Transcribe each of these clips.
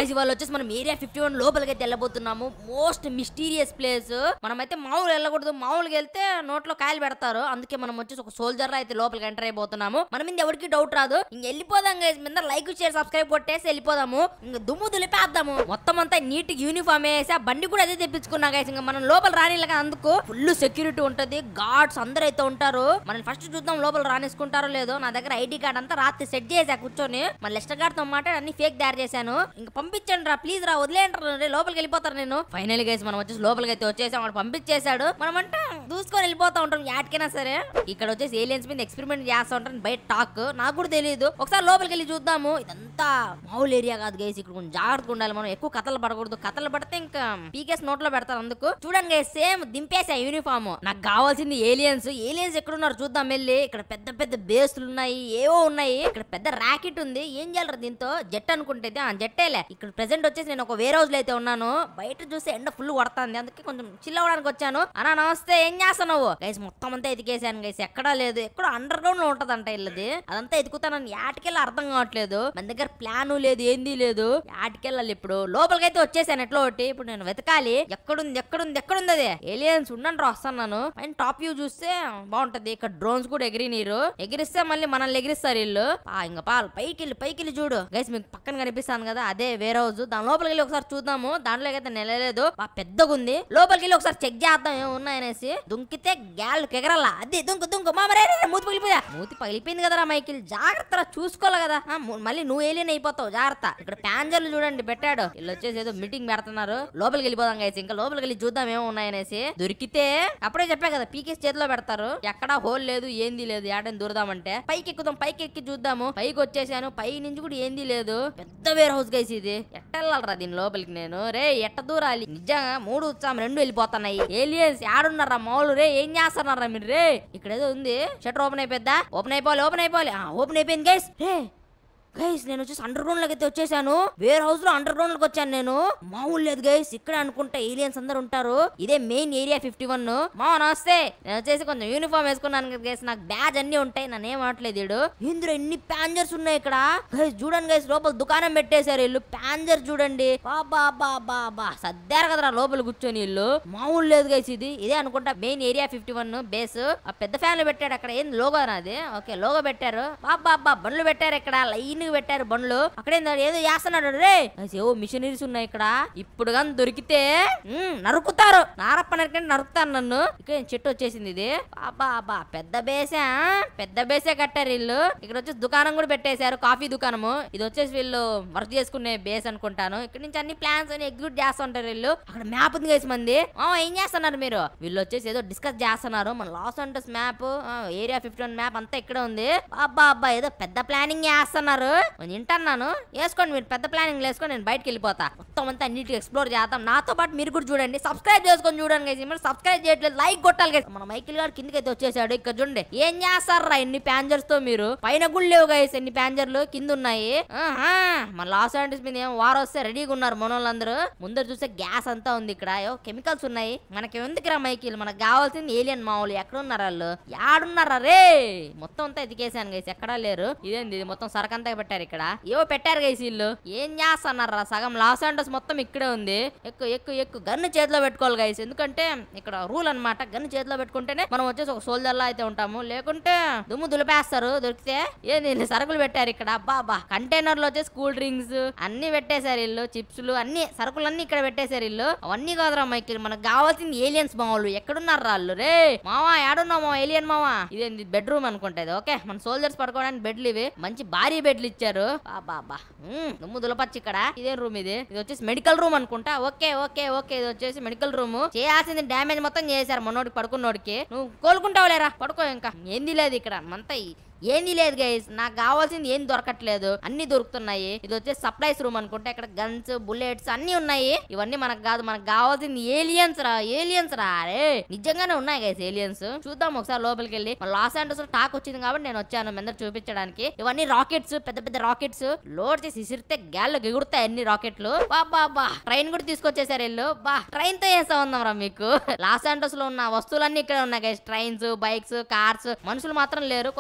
Guys ఇవాళ వచ్చేసి మనం ఏరియా ఫిఫ్టీ వన్ లోపలికి అయితే వెళ్ళబోతున్నాము మోస్ట్ మిస్టీరియస్ ప్లేస్ మనమైతే మామూలు వెళ్ళకూడదు మామూలుగా వెళ్తే నోట్లో కాయలు పెడతారు అందుకే మనం వచ్చేసి ఒక సోల్జర్ అయితే లోపలికి ఎంటర్ అయిపోతున్నాము మన మీద ఎవరికి డౌట్ రాదు ఇంక వెళ్ళిపోదాం గైస్ మీద లైక్ షేర్ సబ్స్క్రైబ్ కొట్టేసి వెళ్ళిపోదాము ఇంకా దుమ్ము దులిపేద్దాము మొత్తం అంతా నీట్ యూనిఫామ్ వేసి ఆ బండి కూడా అదే తెప్పించుకున్నా గైస్ ఇంకా మనం లోపల రానిలగా అందుకు ఫుల్ సెక్యూరిటీ ఉంటది గార్డ్స్ అందరూ అయితే ఉంటారు మనం ఫస్ట్ చూద్దాం లోపల రానిసుకుంటారో లేదో నా దగ్గర ఐడి కార్డ్ అంతా రాత్రి సెట్ చేసా కూర్చొని మన లెస్టర్ గార్డ్ తో మాట్లాడి అన్ని ఫేక్ తయారు చేశాను ఇంకా పంపించండి రా ప్లీజ్ రా వదిలేంటారు లోపలికి వెళ్ళిపోతారు నేను ఫైనల్ గైస్ మనం వచ్చేసి లోపలికి అయితే వచ్చేసాం వాడు పంపించేశాడు మనం అంటే దూసుకొని వెళ్ళిపోతా ఉంటాం యాటికైనా సరే ఇక్కడ వచ్చేసి ఏలియన్స్ మీద ఎక్స్పెరిమెంట్ చేస్తా ఉంటాను బయట టాక్ నాకు కూడా తెలియదు ఒకసారి లోపలికి వెళ్ళి చూద్దాము ఇదంతా మామూలు ఏరియా కాదు గైస్ ఇక్కడ కొంచెం జాగ్రత్తగా ఉండాలి మనం ఎక్కువ కథలు పడకూడదు కథలు పడితే ఇంకా పీకేస్ నోట్లో పెడతారు అందుకు చూడండి గైస్ సేమ్ దింపేసా యూనిఫామ్ నాకు కావాల్సింది ఏలియన్స్ ఏలియన్స్ ఎక్కడున్నారు చూద్దాం వెళ్ళి ఇక్కడ పెద్ద పెద్ద బేస్లు ఉన్నాయి ఏవో ఉన్నాయి ఇక్కడ పెద్ద ర్యాకెట్ ఉంది ఏం చేయాలి దీంతో జెట్ అనుకుంటే ఆ జెట్టేలే ఇక్కడ ప్రెసెంట్ వచ్చేసి నేను ఒక వేరే హౌస్ లో అయితే ఉన్నాను బయట చూస్తే ఎండ ఫుల్ కొడుతుంది అందుకే కొంచెం చిల్ అవ్వడానికి వచ్చాను అన్నా నమస్తే ఏం చేస్తున్నావు గైస్ మొత్తం అంతా ఎతికేసాను గైస్ ఎక్కడా లేదు ఎక్కడ అండర్ గ్రౌండ్ లో ఉంటదంట ఇల్లది అదంతా ఎతుకుతానని యాటికెళ్ళి అర్థం కావట్లేదు మన దగ్గర ప్లాను లేదు ఏంది లేదు యాటికెళ్ళాలి ఇప్పుడు లోపలికైతే వచ్చేసాను ఎట్లా ఒకటి ఇప్పుడు నేను వెతకాలి ఎక్కడుంది ఎక్కడుంది ఎక్కడుంది అది ఏలియన్స్ ఉండండి రా వస్తున్నాను పైన టాప్ వ్యూ చూస్తే బాగుంటది ఇక్కడ డ్రోన్స్ కూడా ఎగిరి నీరు ఎగిరిస్తే మళ్ళీ మనల్ని ఎగిరిస్తారు వీళ్ళు పా ఇంకా పాలు పైకి వెళ్ళి పైకి వెళ్ళి చూడు గైస్ మీకు పక్కన కనిపిస్తాను కదా అదే వేరే హౌస్ దాని లోపలికి వెళ్ళి ఒకసారి చూద్దాము దాంట్లోకి అయితే నిలలేదు బా పెద్దగా ఉంది లోపలికి వెళ్ళి ఒకసారి చెక్ చేద్దాం ఏమి ఉన్నాయనేసి దుంకితే గ్యాల్ ఎగరాల అది దుంకు దుంకు మా మరే మూతి పగిలిపోయా మూతి పగిలిపోయింది కదరా మైకిల్ జాగ్రత్త చూసుకోవాలి కదా ఆ, ము- మళ్ళీ నువ్వు ఏలియన్ అయిపోతావు జాగ్రత్త ఇక్కడ ప్యాంజర్లు చూడండి పెట్టాడు వీళ్ళు వచ్చేసి ఏదో మీటింగ్ పెడుతున్నారు లోపలికి వెళ్ళిపోదాం గైస్ ఇంకా లోపలికి వెళ్ళి చూద్దాం ఏమో ఉన్నాయనేసి దొరికితే అప్పుడే చెప్పా కదా పీకేస్ చేతిలో పెడతారు ఎక్కడా హోల్ లేదు ఏంది లేదు ఏడని దూరదామంటే పైకి ఎక్కుదాం పైకి ఎక్కి చూద్దాము పైకి వచ్చేసాను పై నుంచి కూడా ఏంది లేదు పెద్ద వేర్ హౌస్ గైస్ ఇది ఎట్టెళ్ళాలరా దీని లోపలికి నేను రే ఎట్ట దూరాలి నిజంగా మూడు ఉత్సాహం రెండు వెళ్ళిపోతున్నాయి ఏలియన్స్ ఆడున్నారా మామూలు రే ఏం చేస్తున్నారా మీరు రే ఇక్కడ ఏదో ఉంది షటర్ ఓపెన్ అయిపోద్దా ఓపెన్ అయిపోవాలి ఓపెన్ అయిపోవాలి ఓపెన్ అయిపోయింది గైస్ రే గైస్ నేను వచ్చేసి అండర్ గ్రౌండ్ లోకి అయితే వచ్చేసాను వేర్ హౌస్ లో అండర్ గ్రౌండ్ లోకి వచ్చాను నేను మామూలు లేదు గైస్ ఇక్కడ అనుకుంటా ఏలియన్స్ అందరు ఉంటారు ఇదే మెయిన్ ఏరియా ఫిఫ్టీ వన్ మా నమస్తే నేను వచ్చేసి కొంచెం యూనిఫామ్ వేసుకున్నాను కదా గైస్ నాకు బ్యాజ్ అన్ని ఉంటాయి నన్ను ఏం అనట్లేదు వీడు ఇందులో ఎన్ని ప్యాంజర్స్ ఉన్నాయి ఇక్కడ గైస్ చూడండి గైస్ లోపల దుకాణం పెట్టేశారు వీళ్ళు ప్యాంజర్ చూడండి బాబా బాబా బా సర్దారు కదరా లోపల కూర్చొని వీళ్ళు మామూలు లేదు గైస్ ఇది ఇదే అనుకుంటా main area fifty one base ఆ పెద్ద ఫ్యాన్లు పెట్టాడు అక్కడ ఏంది లోగో నాది ఓకే లోగో పెట్టారు బాబా అబ్బా బండ్లు పెట్టారు ఇక్కడ లైన్ పెట్టారు బండ్లు అక్కడ ఏందో ఏదో చేస్తున్నాడు రే అసలు ఏవో మిషనరీస్ ఉన్నాయి ఇక్కడ ఇప్పుడు కానీ దొరికితే మ్మ్, నరుకుతారు నారప్ప నరికంటే నరుకుతారు నన్ను ఇక్కడ ఏం చెట్టు వచ్చేసింది ఇది బాబా అబ్బా పెద్ద బేసే ఆ? పెద్ద బేసే కట్టారు వీళ్ళు ఇక్కడ వచ్చేసి దుకాణం కూడా పెట్టేశారు కాఫీ దుకాణము ఇది వచ్చేసి వీళ్ళు వర్క్ చేసుకునే బేస్ అనుకుంటాను ఇక్కడ నుంచి అన్ని ప్లాన్స్ అని ఎగ్జిక్యూట్ చేస్తుంటారు వీళ్ళు అక్కడ మ్యాప్ ఉంది కేసు మంది ఆ, ఏం చేస్తున్నారు మీరు వీళ్ళు వచ్చేసి ఏదో డిస్కస్ చేస్తున్నారు మన లాస్ అంటస్ map area fifty one map అంతా ఇక్కడ ఉంది అబ్బా అబ్బా ఏదో పెద్ద ప్లానింగ్ చేస్తున్నారు నేను వింటున్నాను వేసుకోండి మీరు పెద్ద ప్లానింగ్ వేసుకొని నేను బయటకు వెళ్ళిపోతా మొత్తం అంతా నీట్గా ఎక్స్ప్లోర్ చేద్దాం నాతో పాటు మీరు కూడా చూడండి సబ్స్క్రైబ్ చేసుకొని చూడండి గైస్ మరి సబ్స్క్రైబ్ చేయట్లేదు లైక్ కొట్టాలి గైస్ మన మైకిల్ గారు కిందకి అయితే వచ్చేసాడు ఇక్కడ చూడండి ఏం చేస్తారా ఎన్ని ప్యాంజర్స్ తో మీరు పైన కూడా లేవు గైస్ ఎన్ని ప్యాంజర్లు కింద ఉన్నాయి ఆహా మన లాస్ ఏంజల్స్ మీద ఏం వార్ వస్తే రెడీగా ఉన్నారు మనోళ్ళందరూ ముందర చూస్తే గ్యాస్ అంతా ఉంది ఇక్కడ ఏవో కెమికల్స్ ఉన్నాయి మనకి ఎందుకురా మైకిల్ మనకు కావాల్సింది ఏలియన్ మామూలు ఎక్కడ ఉన్నారు వాళ్ళు యాడున్నారా రే మొత్తం అంతా ఎతికేసాను గైస్ ఎక్కడా లేరు ఇదేంది ఇది మొత్తం సరకంతా పెట్టారు ఇక్కడ ఏవో పెట్టారు గైస్ వీళ్ళు ఏం చేస్తున్నారా సగం లాస్ ఏంజల్స్ మొత్తం ఇక్కడే ఉంది ఎక్కువ ఎక్కువ ఎక్కువ గన్ను చేతిలో పెట్టుకోవాలి గైస్ ఎందుకంటే ఇక్కడ రూల్ అన్నమాట గన్ను చేతిలో పెట్టుకుంటేనే మనం వచ్చేసి ఒక సోల్జర్ లా అయితే ఉంటాము లేకుంటే దుమ్ము దులిపేస్తారు దొరికితే ఏంది ఇన్ని సరుకులు పెట్టారు ఇక్కడ అబ్బా అబ్బా కంటైనర్ లో వచ్చేసి కూల్ డ్రింక్స్ అన్ని పెట్టేశారు వీళ్ళు చిప్స్లు అన్ని సరుకులన్నీ ఇక్కడ పెట్టేశారు వీళ్ళు అవన్నీ కాదురా మైకిల్ మనకు కావాల్సింది ఏలియన్స్ మామూలు ఎక్కడున్నారు రాళ్ళు రే మావా ఏడున్నావు మావా ఏలియన్ మావా ఇదేంది బెడ్రూమ్ అనుకుంటా ఇది ఓకే మన సోల్జర్స్ పడుకోవడానికి బెడ్లు ఇవి మంచి భారీ బెడ్లు ఇచ్చారు బాబా బా దుమ్ము దులపచ్చు ఇక్కడ ఇదే రూమ్ ఇది ఇది వచ్చేసి మెడికల్ రూమ్ అనుకుంటా ఓకే ఓకే ఓకే ఇది వచ్చేసి మెడికల్ రూమ్ చేయాల్సింది డ్యామేజ్ మొత్తం చేశారు మనోడికి పడుకున్నోడికి నువ్వు కోలుకుంటావు లేరా పడుకో ఇంకా ఏంది లేదు ఇక్కడ అంతా ఈ- ఏంది లేదు గైస్ నాకు కావాల్సింది ఏం దొరకట్లేదు అన్ని దొరుకుతున్నాయి ఇది వచ్చేసి సప్లైస్ రూమ్ అనుకుంటే ఇక్కడ గన్స్ బుల్లెట్స్ అన్ని ఉన్నాయి ఇవన్నీ మనకు కాదు మనకు కావాల్సింది ఏలియన్స్ రా ఏలియన్స్ రా రే నిజంగానే ఉన్నాయి గైస్ ఏలియన్స్ చూద్దాం ఒకసారి లోపలికి వెళ్ళి మన లాస్ ఏంజల్స్ టాక్ వచ్చింది కాబట్టి నేను వచ్చాను మీ అందరు చూపించడానికి ఇవన్నీ రాకెట్స్ పెద్ద పెద్ద రాకెట్స్ లోడ్ చేసి ఇసిరితే గాల్లో ఎగురుతాయి అన్ని రాకెట్లు బా బా బా ట్రైన్ కూడా తీసుకొచ్చేసారు వీళ్ళు బా ట్రైన్ తో చేస్తా ఉందాం రా మీకు లాస్ ఏంజల్స్ లో ఉన్న వస్తువులన్నీ ఇక్కడే ఉన్నాయి గైస్ ట్రైన్స్ బైక్స్ కార్స్ మనుషులు మాత్రం లేరు కొంతమంది అయితే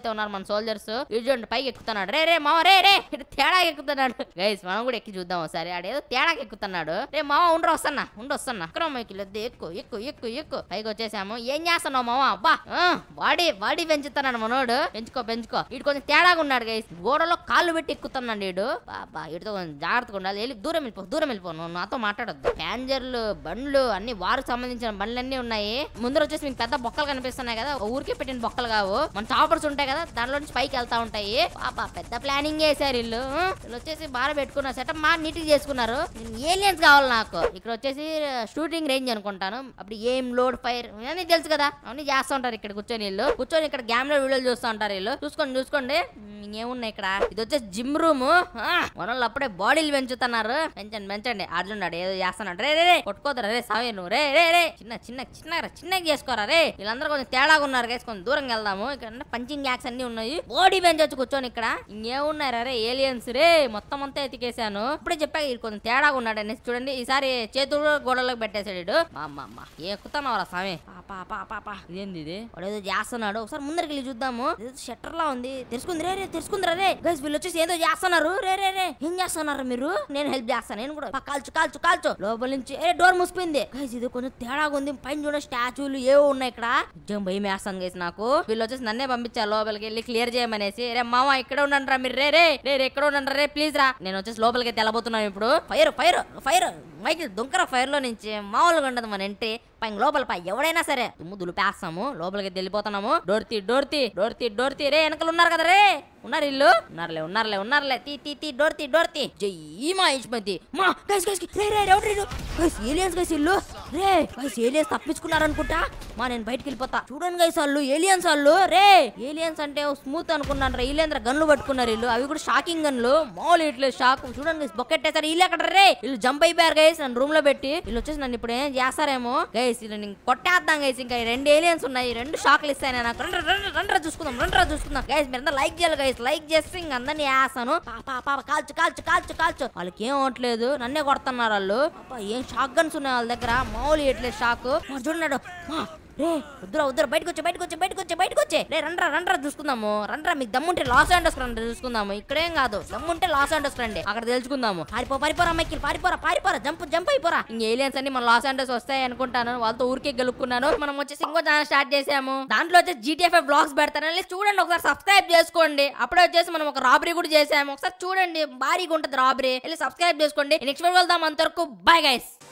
అయితే ఉన్నారు మన సోల్జర్స్ చూడండి పైకి ఎక్కుతున్నాడు రే రే మావ రే రే ఇటు తేడా ఎక్కుతున్నాడు గైస్ మనం కూడా ఎక్కి చూద్దాం ఒకసారి ఆడేదో తేడాకి ఎక్కుతున్నాడు రే మావ ఉండ్ర వస్తున్నా ఉండి వస్తున్నా అక్కడ మైకి లేదు ఎక్కు ఎక్కు ఎక్కు ఎక్కు పైకి వచ్చేసాము ఏం చేస్తున్నావు మావ అబ్బా ఆ, బాడీ బాడీ పెంచుతున్నాడు మనోడు పెంచుకో పెంచుకో ఇటు కొంచెం తేడాగా ఉన్నాడు గైస్ గోడలో కాళ్ళు పెట్టి ఎక్కుతున్నాడు వీడు బాబా ఇటుతో కొంచెం జాగ్రత్తగా ఉండాలి వెళ్ళి దూరం వెళ్ళిపో దూరం వెళ్ళిపో నువ్వు నాతో మాట్లాడొద్దు ప్యాన్జర్లు బండ్లు అన్ని వారికి సంబంధించిన బండ్లన్నీ ఉన్నాయి ముందర వచ్చేసి మీకు పెద్ద బొక్కలు కనిపిస్తున్నాయి కదా ఊరికే పెట్టిన బొక్కలు కావు మన చాపర్స్ ఉంటాయి కదా దానిలో నుంచి పైకి వెళ్తా ఉంటాయి పాపా పెద్ద ప్లానింగ్ చేశారు వీళ్ళు ఆ? వీళ్ళు వచ్చేసి బాగా పెట్టుకున్నారు సెటప్ మా నీట్ చేసుకున్నారు ఏలియన్స్ కావాలి నాకు ఇక్కడ వచ్చేసి షూటింగ్ రేంజ్ అనుకుంటాను అప్పుడు ఏం లోడ్ ఫైర్ అన్నీ తెలుసు కదా అవన్నీ చేస్తూ ఉంటారు ఇక్కడ కూర్చొని వీళ్ళు కూర్చొని ఇక్కడ గ్యామ్ లో వీడియోలు చూస్తూ ఉంటారు వీళ్ళు చూసుకోండి చూసుకోండి ఉమ్, ఇంకేమున్నాయి ఇక్కడ ఇది వచ్చేసి జిమ్ రూమ్ మన వాళ్ళు అప్పుడే బాడీలు పెంచుతున్నారు పెంచండి పెంచండి అర్జున్ నాడు ఏదో చేస్తున్నాడు రే రే రే కొట్టుకోదరా రే సామే నువ్వు రే రే రే చిన్న చిన్న చిన్న చిన్నగా చేసుకోరా రే వీళ్ళందరూ కొంచెం తేడాగా ఉన్నారు గైస్ కొంచెం దూరంగా వెళ్దాము ఇక్కడ పంచింగ్ యాక్స్ అన్ని ఉన్నాయి బాడీ పెంచొచ్చు కూర్చొని ఇక్కడ ఇంకేమున్నారా రే ఏలియన్స్ రే మొత్తం అంతా ఎతికేసాను ఇప్పుడే చెప్పా ఇది కొంచెం తేడాగా ఉన్నాడు అనేసి చూడండి ఈసారి చేతులు గోడలోకి పెట్టేశాడు వీడు. మా అమ్మ అమ్మ ఏ ఎక్కుతున్నావు రా సామి పాపా పాపా పా ఇదేంది ఇది వాడు ఏదో చేస్తున్నాడు ఒకసారి ముందరికి వెళ్ళి చూద్దాము షట్టర్ లా ఉంది తెలుసుకుంది రే రే తెలుసుకుందిరా రే గైస్ వీళ్ళు వచ్చేసి ఏదో చేస్తున్నారు రే రే రే ఏం చేస్తున్నారు మీరు నేను హెల్ప్ చేస్తాను నేను కూడా పా, కాల్చు కాల్చు కాల్చు లోపల నుంచి ఏ డోర్ మూసిపోయింది గైస్ ఇది కొంచెం తేడాగా ఉంది పైన చూడ స్టాచ్యూలు ఏవో ఉన్నాయి ఇక్కడ నిజం భయం వేస్తాను గైస్ నాకు వీళ్ళు వచ్చేసి నన్నే పంపించారు లోపలికి వెళ్ళి క్లియర్ చేయమనేసి రే మామ ఇక్కడ ఉండండి రా మీరు రే రే రే రే, ఎక్కడ ఉండండి రే ప్లీజ్ రా నేను వచ్చేసి లోపలికి తెల్లబోతున్నాను ఇప్పుడు ఫైర్ ఫైర్ ఫైర్ మైకిల్ దుంకర ఫైర్ లో నుంచి మామూలుగా ఉండదు మన ఎంట్రీ పైన లోపల పై ఎవడైనా సరే దుమ్ము దులిపేస్తాము లోపలికి వెళ్ళిపోతున్నాము డోర్తి డోర్తి డోర్తి డోర్తి రే వెనకలు ఉన్నారు కదా రే ఉన్నారు ఇల్లు ఉన్నారులే ఉన్నారులే ఉన్నారులే తీ తీ తీ డోర్తి డోర్తి జై మహేష్మతి మా గైస్ గైస్ రే రే ఎవరు రీడు గైస్ ఏలియన్స్ గైస్ ఇల్లు రే గైస్ ఏలియన్స్ తప్పించుకున్నారు అనుకుంటా మా నేను బయటికి వెళ్ళిపోతా చూడండి గైస్ వాళ్ళు ఏలియన్స్ వాళ్ళు రే ఏలియన్స్ అంటే స్మూత్ అనుకున్నాను రా వీళ్ళేంద్ర గన్లు పట్టుకున్నారు వీళ్ళు అవి కూడా షాకింగ్ గన్లు మామూలు ఇట్లే షాక్ చూడండి గైస్ బొక్కెట్టేసారు వీళ్ళు ఎక్కడ రే వీళ్ళు జంప్ అయిపోయారు గైస్ నన్ను రూమ్ లో పెట్టి వీళ్ళు వచ్చేసి నన్ను ఇప్పుడు ఏం చేస్తారేమో గైస్ వీళ్ళు నేను కొట్టేద్దాం గైస్ ఇంకా ఈ రెండు ఏలియన్స్ ఉన్నాయి ఈ రెండు షాక్లు ఇస్తాయి నేను నాకు రెండు రెండు రెండు చూసుకుందాం రెండు చూసుకుందాం గైస్ మీరు లైక్ చేయాలి గైస్ లైక్ చేస్తే ఇంక అందరినీ వేస్తాను పాపా పాప కాల్చు కాల్చు కాల్చు కాల్చు వాళ్ళకి ఏం అవట్లేదు నన్నే కొడుతున్నారు వాళ్ళు పాపా ఏం షాక్ గన్స్ ఉన్నాయి వాళ్ళ దగ్గర మామూలు ఎట్లేదు షాక్ చూడన్నాడు మా రే వద్దురా వద్దురా బయటకు వచ్చే బయటకు వచ్చే బయటకు వచ్చే బయటకు వచ్చే రే రండ్రా రండ్రా చూసుకుందాము రండ్రా మీకు దమ్ముంటే లాస్ ఏండోస్ రండి చూసుకుందాము ఇక్కడేం కాదు దమ్ముంటే లాస్ ఏండోస్ రండి అక్కడ తెలుసుకుందాము పారిపో పారిపోరా మైకిల్ పారిపోరా పారిపోరా జంప్ జంప్ అయిపోరా ఇంక ఏలియన్స్ అన్ని మన లాస్ ఏండోస్ వస్తాయి అనుకుంటాను వాళ్ళతో ఊరికే గెలుపుకున్నాను మనం వచ్చేసి ఇంకో ఛానల్ స్టార్ట్ చేసాము దాంట్లో వచ్చేసి జీటీఎఫ్ బ్లాగ్స్ పెడతాను వెళ్ళి చూడండి ఒకసారి సబ్స్క్రైబ్ చేసుకోండి అప్పుడే వచ్చేసి మనం ఒక రాబరీ కూడా చేసాము ఒకసారి చూడండి భారీగా ఉంటుంది రాబరీ వెళ్ళి సబ్స్క్రైబ్ చేసుకోండి నెక్స్ట్ వీడియో వెళ్దాం అంతవరకు బాయ్ గైస్